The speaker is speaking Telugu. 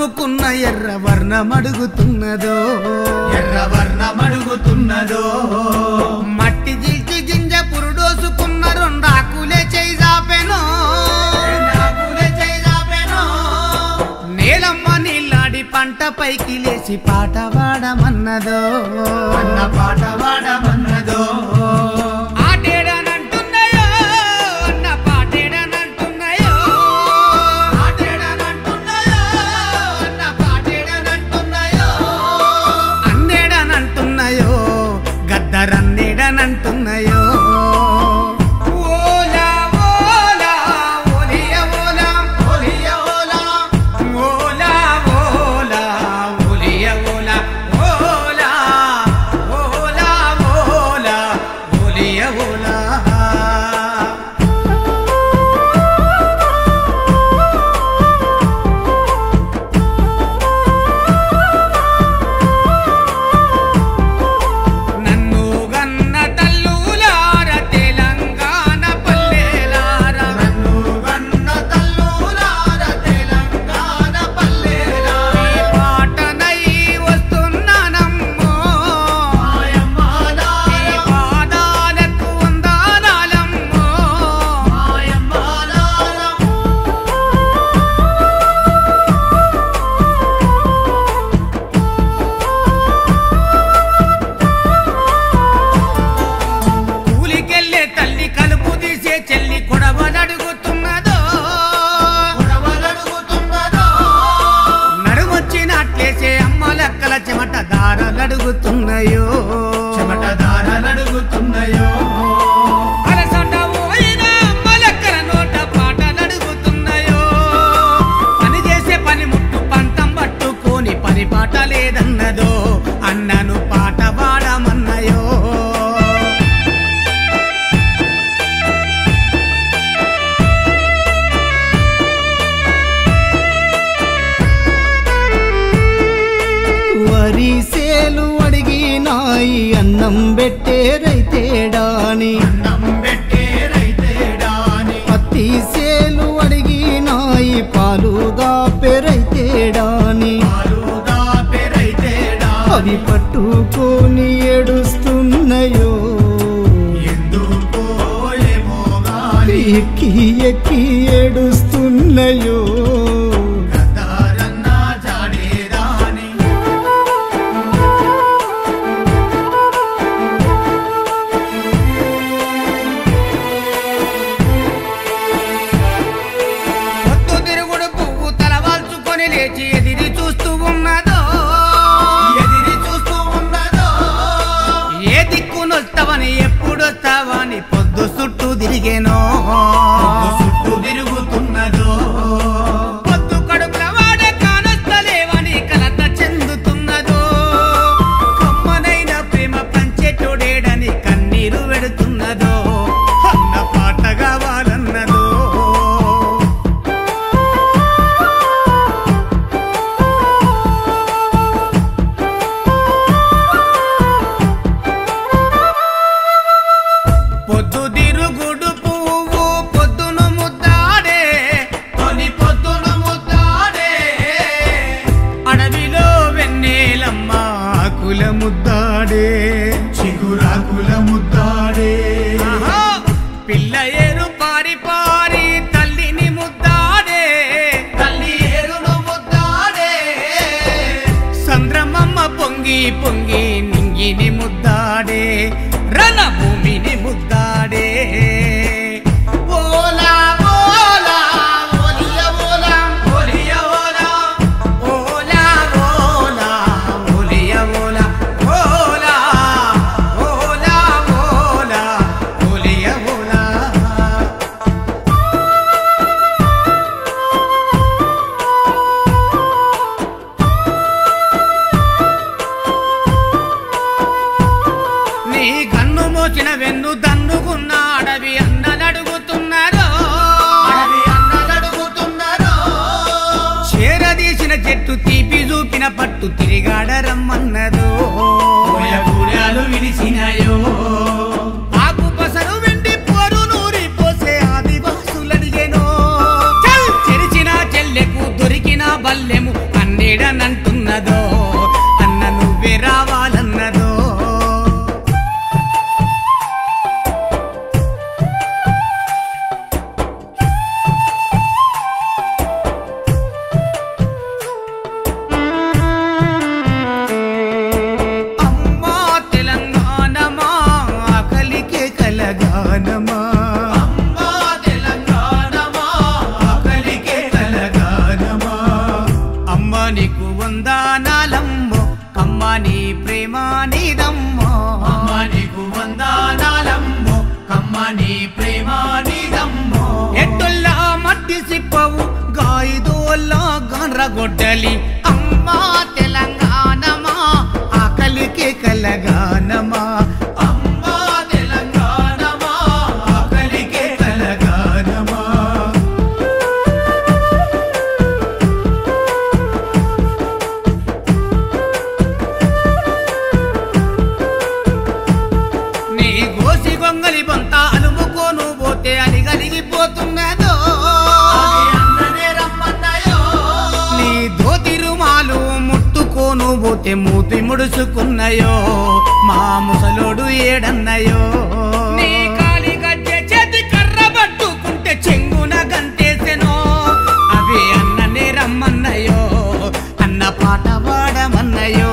అమ్ముకున్న ఎర్ర వర్ణమడుగుతున్నదో ఎర్ర వర్ణమడుగుతున్నదో మట్టి జిల్చి గింజ పురుడోసుకున్న రెండాకులే చేయి జాపెను నాకులే చేజాపెనో. నేలమ్మ నీళ్ళాడి పంట పైకి లేచి పాట పాడమన్నదో అన్న పాట పాడమన్నదో ఆటేడనంటున్నాయో అన్న పాటేడనంటున్నాయో ఆటేడనంటున్నాయో, అన్న పాటేడనంటున్నాయో. అన్నేడనంటున్నాయో గద్దరన్నేడనంటున్నాయో ఓలా ఓలా ఓలియ ఓలా ఓలియ ఓలా, ఓలా ఓలా ఓలియ ఓలా ఓలా ఓలా ఓలా ఓలియ ఓలా నన్ను గన్న తల్లులార తెలంగాణ పల్లెలార నన్ను గన్న తల్లులార తెలంగాణ పల్లెలా. ఈ పాటనై వస్తున్నానమ్మో మాయమ్మాలార, ఈ పాదాలకు వందనాలమ్మో మాయమ్మాలార. కూలికెళ్ళే తల్లి కలుపు తీసే చెల్లి కొడవలడుగుతున్నదో గొడవలడుగుతున్నదో. నడుమొచ్చినట్లేసే అమ్మ లెక్కల చెమట దారలడుగుతున్నాయో చెమటదారలడుగుతున్నాయో. అలసట పోయిన అమ్మ లెక్కల నోట పాటలడుగుతున్నాయో పని చేసే పని ముట్టు పంతం పట్టుకొని పని పాట లేదన్నదో అన్నను పాట పాడమన్నయో వరి సేలు అడిగినాయి అన్నం పెట్టే రైతేడాని అన్నం పెట్టే రైతేడాని. పత్తి సేలు అడిగినాయి పాలుగా పెరైతేడాని పాలుగా పెరైతేడాని. అవి పట్టుకొని ఏడుస్తున్నాయో ఎందుకో ఏమో గాని ఎక్కి ఎక్కి ఏడుస్తున్నాయో గద్దారన్నా జాడేదాని. పొద్దు తిరుగుడు పువ్వు తలవాల్చుకొని లేచి ఎదిరి చూస్తూ ఉన్నదో ఎదిరి చూస్తూ ఉన్నదో. ఏ దిక్కునొస్తావని ఎప్పుడొస్తావని పొద్దు చుట్టూ తిరిగేనో చుట్టూ తిరుగుతున్నదో. పొద్దు కడుపుల వాడే కానొస్తలేవని కలత చెందుతున్నదో కమ్మనైన ప్రేమ పంచెటోడేడని కన్నీరు వెడుతున్నదో అన్న పాట కావాలన్నదో పొద్దు తిరుగుడు పువ్వు పొద్దును ముద్దాడే తొలి పొద్దున ముద్దాడే. అడవిలో వెన్నెలమ్మ కుల ముద్దాడే చిగురాకుల ముద్దాడే. ఆహా! పిల్ల ఏరు పారి పారి తల్లిని ముద్దాడే తల్లి ఏరును ముద్దాడే. సంద్రమమ్మ పొంగి పొంగి నింగిని ముద్దాడే రణ భూమిని ముద్దాడే ఓలా ఓలా ఓలియ ఓలా ఒలియ ఓలా. ఓలా ఓలా ఓలియ ఓలా ఓలా ఓలా ఓలా ఓలియ ఓలా నీ కన్ను మోచిన వెన్ను దన్నుకున్న అడవి అన్నలడుగుతున్నారు అడవి అన్నలడుగుతున్నదో. చేరదీసిన చెట్టు తీపి చూపిన పట్టు తిరిగాడరమ్మన్నదో కోయగూడాలు విడిసినాయో. ఆకు పసరు వెండి పోరు నూరి పోసే ఆదివాసులడిగేనో చల్ చెరిచిన చెల్లెకు దొరికిన బల్లెము అన్ని నీ ప్రేమ నిదమ్మో ఎట్టుల్లా మట్టి సిప్పవు గాయిదోల్లా గండ్రగొడ్డలి అమ్మా తెలంగాణమా ఆకలికి కలగానమా అమ్మా తెలంగాణమా ఆకలికే కలగానమా నీ గోసి గొంగలి బొంత అలుముకోను పోతే అలిగలిగిపోతున్నదో అవి అన్ననే రమ్మన్నాయో నీ ధోతి రుమాలు ముట్టుకోను పోతే మూతి ముడుచుకున్నాయో మా ముసలోడు ఏడన్నయో నీ కాలి గజ్జె చేతి కర్ర పట్టుకుంటే చెంగున గంతేసెనో అవి అన్ననే రమ్మన్నయో అన్న పాట పాడమన్నయో